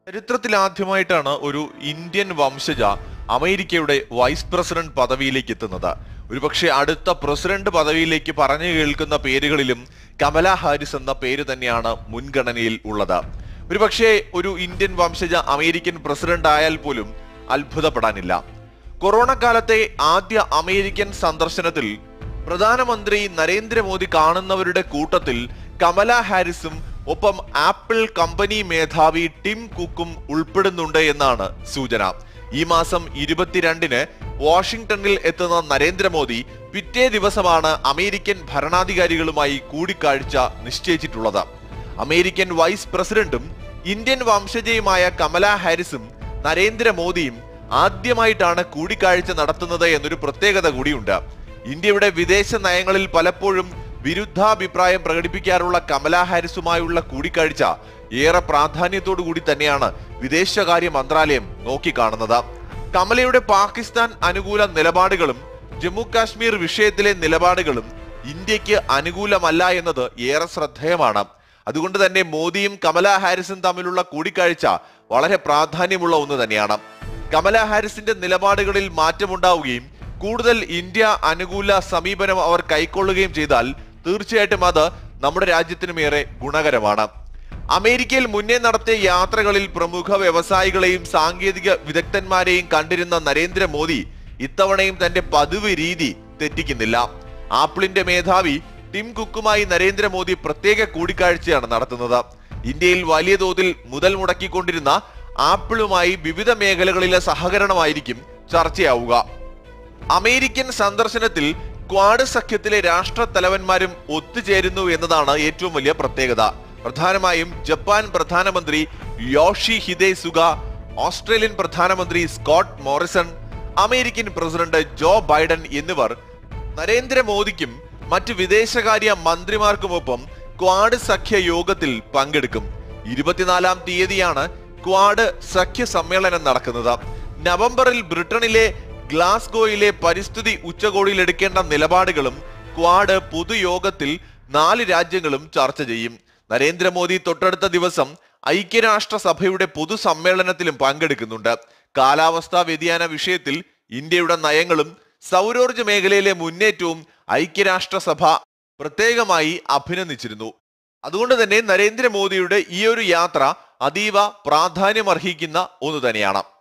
ചരിത്രത്തിലാദ്യമായിട്ടാണ് ഒരു ഇന്ത്യൻ വംശജ അമേരിക്കയുടെ vice president പദവിയിലേക്ക് എത്തുന്നത് ഒരുപക്ഷെ അടുത്ത പ്രസിഡന്റ് പദവിയിലേക്ക് പറഞ്ഞു കേൾക്കുന്ന പേരുകളിലും കമല ഹാരിസ് എന്ന പേര് തന്നെയാണ് മുൻഗണനയിൽ ഉള്ളത് ഒരുപക്ഷെ ഒരു ഇന്ത്യൻ വംശജ അമേരിക്കൻ പ്രസിഡന്റ് ആയാൽ പോലും അത്ഭുതപ്പെടാനില്ല കൊറോണ കാലത്തെ ആദ്യ അമേരിക്കൻ സന്ദർശനത്തിൽ പ്രധാനമന്ത്രി നരേന്ദ്രമോദി കാണുന്നവരുടെ കൂട്ടത്തിൽ കമല ഹാരിസും ഒപ്പം ആപ്പിൾ കമ്പനി മേധാവി ടിം കുക്കും ഉൾപ്പെടുന്നുണ്ട് എന്നാണ് സൂചന ഈ മാസം ഇരുപത്തിരണ്ടിന് വാഷിംഗ്ടണിൽ എത്തുന്ന നരേന്ദ്രമോദി പിറ്റേ ദിവസമാണ് അമേരിക്കൻ ഭരണാധികാരികളുമായി കൂടിക്കാഴ്ച നിശ്ചയിച്ചിട്ടുള്ളത് അമേരിക്കൻ വൈസ് പ്രസിഡന്റും ഇന്ത്യൻ വംശജയുമായ കമല ഹാരിസും നരേന്ദ്രമോദിയും ആദ്യമായിട്ടാണ് കൂടിക്കാഴ്ച നടത്തുന്നത് എന്നൊരു പ്രത്യേകത കൂടിയുണ്ട് ഇന്ത്യയുടെ വിദേശ നയങ്ങളിൽ പലപ്പോഴും വിരുദ്ധാഭിപ്രായം പ്രകടിപ്പിക്കാറുള്ള കമല ഹാരിസുമായുള്ള കൂടിക്കാഴ്ച ഏറെ പ്രാധാന്യത്തോടു കൂടി തന്നെയാണ് വിദേശകാര്യ മന്ത്രാലയം നോക്കിക്കാണുന്നത് കമലയുടെ പാകിസ്ഥാൻ അനുകൂല നിലപാടുകളും ജമ്മു കാശ്മീർ വിഷയത്തിലെ നിലപാടുകളും ഇന്ത്യക്ക് അനുകൂലമല്ല എന്നത് ഏറെ ശ്രദ്ധേയമാണ് അതുകൊണ്ട് തന്നെ മോദിയും കമല ഹാരിസും തമ്മിലുള്ള കൂടിക്കാഴ്ച വളരെ പ്രാധാന്യമുള്ള ഒന്ന് തന്നെയാണ് കമല ഹാരിസിന്റെ നിലപാടുകളിൽ മാറ്റമുണ്ടാവുകയും കൂടുതൽ ഇന്ത്യ അനുകൂല സമീപനം അവർ കൈക്കൊള്ളുകയും ചെയ്താൽ തീർച്ചയായിട്ടും അത് നമ്മുടെ രാജ്യത്തിനുമേറെ ഗുണകരമാണ് അമേരിക്കയിൽ മുന്നേ നടത്തിയ യാത്രകളിൽ പ്രമുഖ വ്യവസായികളെയും സാങ്കേതിക വിദഗ്ധന്മാരെയും കണ്ടിരുന്ന നരേന്ദ്രമോദി ഇത്തവണയും തന്റെ പതിവ് രീതി തെറ്റിക്കുന്നില്ല ആപ്പിളിന്റെ മേധാവി ടിം കുക്കുമായി നരേന്ദ്രമോദി പ്രത്യേക കൂടിക്കാഴ്ചയാണ് നടത്തുന്നത് ഇന്ത്യയിൽ വലിയ തോതിൽ മുതൽ മുടക്കിക്കൊണ്ടിരുന്ന ആപ്പിളുമായി വിവിധ മേഖലകളിലെ സഹകരണമായിരിക്കും ചർച്ചയാവുക അമേരിക്കൻ സന്ദർശനത്തിൽ ക്വാഡ് സഖ്യത്തിലെ രാഷ്ട്ര തലവന്മാരും ഒത്തുചേരുന്നു എന്നതാണ് ഏറ്റവും വലിയ പ്രത്യേകത പ്രധാനമായും ജപ്പാൻ പ്രധാനമന്ത്രി യോഷി ഹിദെ സുഗ ഓസ്ട്രേലിയൻ പ്രധാനമന്ത്രി Scott Morrison American president Joe Biden എന്നിവർ നരേന്ദ്രമോദിക്കും മറ്റ് വിദേശകാര്യ മന്ത്രിമാർക്കുമൊപ്പം ക്വാഡ് സഖ്യ യോഗത്തിൽ പങ്കെടുക്കും ഇരുപത്തിനാലാം തീയതിയാണ് ക്വാഡ് സഖ്യ സമ്മേളനം നടക്കുന്നത് നവംബറിൽ ബ്രിട്ടനിലെ ഗ്ലാസ്ഗോയിലെ പരിസ്ഥിതി ഉച്ചകോടിയിൽ എടുക്കേണ്ട നിലപാടുകളും ക്വാഡ് പൊതുയോഗത്തിൽ നാല് രാജ്യങ്ങളും ചർച്ച ചെയ്യും നരേന്ദ്രമോദി തൊട്ടടുത്ത ദിവസം ഐക്യരാഷ്ട്രസഭയുടെ പൊതുസമ്മേളനത്തിലും പങ്കെടുക്കുന്നുണ്ട് കാലാവസ്ഥാ വ്യതിയാന വിഷയത്തിൽ ഇന്ത്യയുടെ നയങ്ങളും സൗരോർജ്ജ മേഖലയിലെ മുന്നേറ്റവും ഐക്യരാഷ്ട്രസഭ പ്രത്യേകമായി അഭിനന്ദിച്ചിരുന്നു അതുകൊണ്ട് തന്നെ നരേന്ദ്രമോദിയുടെ ഈ ഒരു യാത്ര അതീവ പ്രാധാന്യമർഹിക്കുന്ന ഒന്ന് തന്നെയാണ്